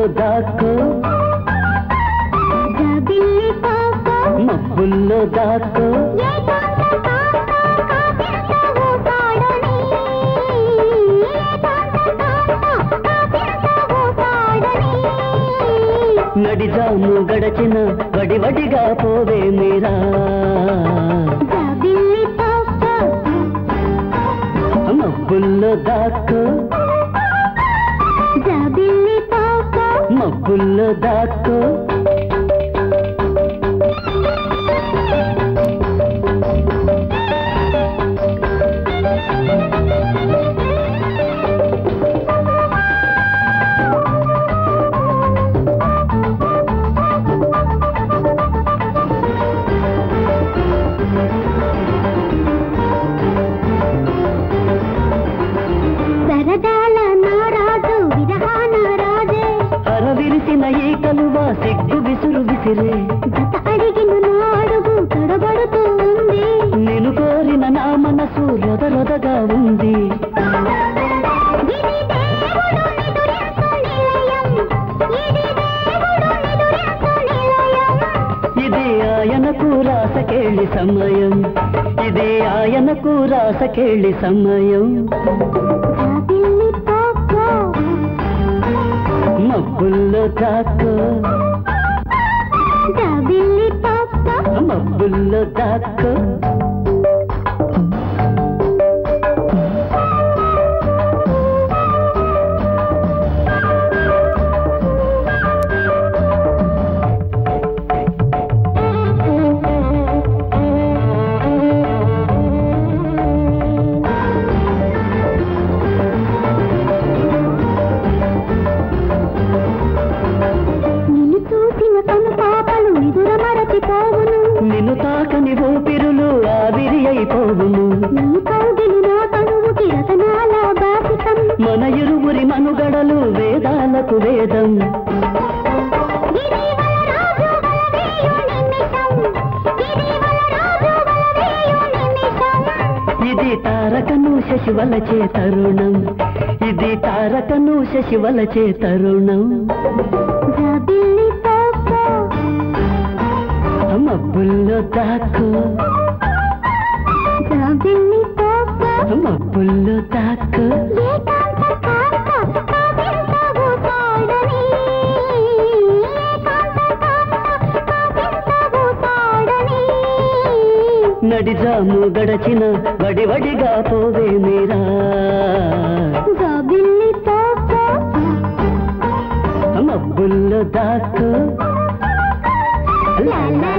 దాక్కో జాబిల్లి పాప మబ్బుల్లో దాక్కో ఏకాంత కాంత కాపించవు తాడని ఏకాంత కాంత కాపించవు తాడని నడిజాము గడచిన వడివడిగా పోవే మీరా జాబిల్లి పాప మబ్బుల్లో దాక్కో జాబిల్లి పాప మబ్బుల్లో దాక్కో సరదాల నారాజు విరహాన రాజే అరవిరిసిన ఈ కలువ సిగ్గు విసురు విసిరే గత అడిగిన నాడుగు తడబడుతూ ఉంది నేను కోరిన నా మనసు రొద రొదగా ఉంది ఇది దేవుడు నిదురించు నిలయం ఇది దేవుడు నిదురించు నిలయం ఇది ఆయనకు రాసకేళి సమయం ఇది ఆయనకు రాసకేళి సమయం జాబిల్లి పాప మబ్బుల్లో దాక్కో జాబిల్లి పాప మబ్బుల్లో దాక్కో నిన్ను చూసిన కను పాపలు నిదుర మరచిపోవును నిన్ను తాకని ఊపిరులు ఆవిరి అయిపోవును నీ కౌగిలి నా తనువుకి రతనాల బాసికం మన ఇరువురి మనుగడలు వేదాలకు వేదం ఇది వలరాజు వలవేయు నిమిషం ఇది వలరాజు వలవేయు నిమిషం ఇది తారకను శశివలచే తరుణం ఇది తారకను శశివలచే తరుణం జాబిల్లి పాప మబ్బుల్లో దాక్కో జాబిల్లి పాప మబ్బుల్లో దాక్కో ఏకాంత కాంత కాపించవు తాడని ఏకాంత కాంత కాపించవు తాడని నడిజాము గడచిన వడివడిగా పోవే మీరా జాబిల్లి పాప మబ్బుల్లో దాక్కో లా లా